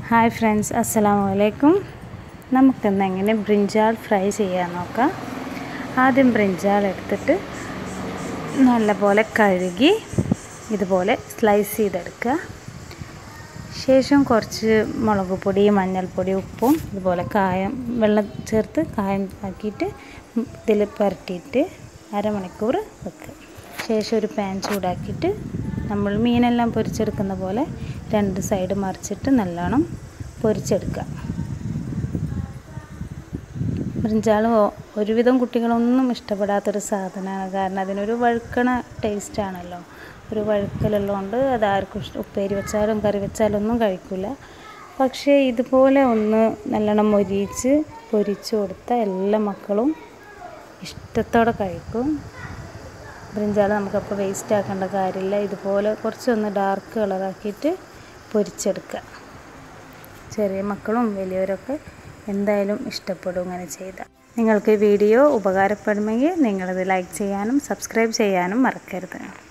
hi friends അസ്സലാമു അലൈക്കും നമുക്കിന്ന് എങ്ങനെ ബ്രിഞ്ചാൾ ഫ്രൈ ചെയ്യാൻ നോക്കാം ആദ്യം ബ്രിഞ്ചാൾ എടുത്തിട്ട് നല്ലപോലെ കഴുകി ഇതുപോലെ സ്ലൈസ് ചെയ്തെടുക്കുക ശേഷം കുറച്ച് മുളക് പൊടി മഞ്ഞൾപ്പൊടി ഉപ്പും ഇതുപോലെ കായം വെള്ളം ചേർത്ത് കായം ആക്കിയിട്ട് ഇതിൽ പുരട്ടിയിട്ട് അരമണിക്കൂർ വെക്കുക ശേഷം ഒരു പാൻ ചൂടാക്കിയിട്ട് നമ്മൾ മീനെല്ലാം പൊരിച്ചെടുക്കുന്ന പോലെ രണ്ട് സൈഡ് മറിച്ചിട്ട് നല്ലോണം പൊരിച്ചെടുക്കുക ബ്രിഞ്ചാൾ ഒരുവിധം കുട്ടികളൊന്നും ഇഷ്ടപ്പെടാത്തൊരു സാധനമാണ് കാരണം അതിനൊരു വഴുക്കണ ടേസ്റ്റാണല്ലോ ഒരു വഴുക്കലുള്ളതുകൊണ്ട് അത് ആർക്കും ഇഷ്ടം ഉപ്പേരി വെച്ചാലും കറി വെച്ചാലും ഒന്നും കഴിക്കില്ല പക്ഷേ ഇതുപോലെ ഒന്ന് നല്ലോണം മൊരിയിച്ച് പൊരിച്ചു കൊടുത്താൽ എല്ലാ മക്കളും ഇഷ്ടത്തോടെ കഴിക്കും ബ്രിഞ്ചാൾ നമുക്കപ്പോൾ വേസ്റ്റ് ആക്കേണ്ട കാര്യമില്ല ഇതുപോലെ കുറച്ചൊന്ന് ഡാർക്ക് കളറാക്കിയിട്ട് പൊരിച്ചെടുക്കുക ചെറിയ മക്കളും വലിയവരൊക്കെ എന്തായാലും ഇഷ്ടപ്പെടും ഇങ്ങനെ ചെയ്താൽ നിങ്ങൾക്ക് വീഡിയോ ഉപകാരപ്പെടുമെങ്കിൽ നിങ്ങളത് ലൈക്ക് ചെയ്യാനും സബ്സ്ക്രൈബ് ചെയ്യാനും മറക്കരുത്